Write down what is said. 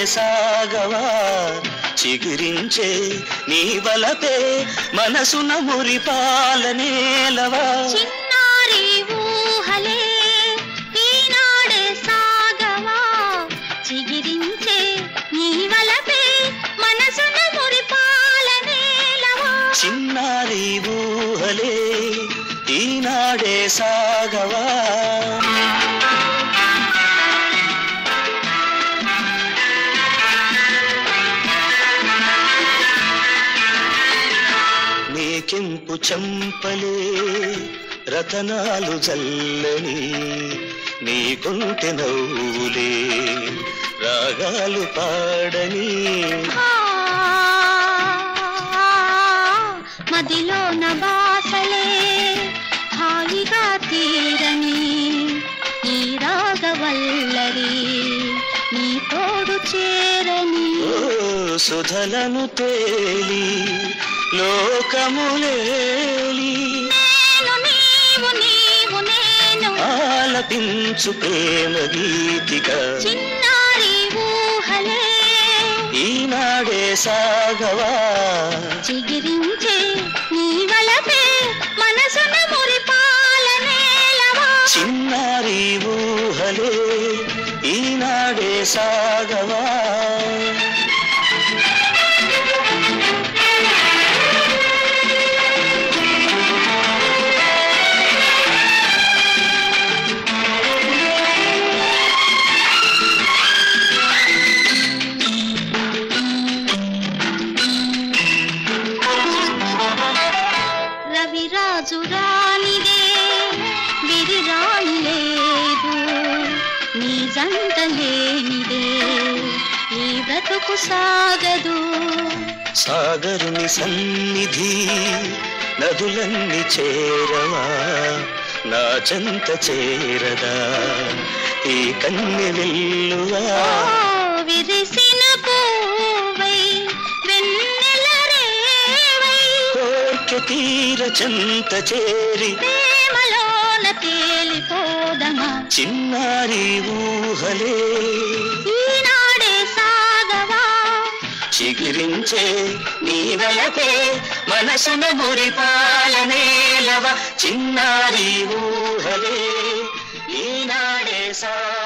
సాగవా చిగురించే నీ బలపే మనసున మురిపాలనేలవా చిన్నారి ఊహలే ఈనాడే సాగవా చిగిరించే నీ వలపే మనసున మురిపాలనేలవా చిన్నారి ఊహలే ఈనాడే సాగవా నీకెంపు చంపలే రతనాలు జల్లని నీకుంటె నవ్వులే రాగాలు పాడని ఆ, మదిలోన బాసలే హాయిగా తీరని ఈ రాగవల్లరి నీ తోడు చేరని ఓ సుధలను తేలి లోకములేలి నేను నీవు నీవు నేను ఆలపించు ప్రేమ గీతిగా చిన్నారి ఊహలే ఈనాడే సాగవా చిగిరించే నీ వలపే మనసున మురిపాలనేలవా చిన్నారి ఊహలే ఈనాడే సాగవా రవిరాజు రానిదే గిరిరాణి లేదు నీ జంట లేనిదే ఈ బ్రతుకు సాగదు సాగరుని సన్నిధి నదులన్నీ చేరవా నా చెంత చేరదా ఈ కన్నె వెల్లువా ఓ విరిసిన పూవై వెన్నెల రేవై కోర్కె తీర చెంత చేరి ప్రేమలోన తేలిపోదమా చిన్నారి ఊహలే ఈనాడే సాగవా చిగిరించే నీ వలపే మనసున మురిపాలనేలవ చిన్నారి ఊహలే ఈనాడే సా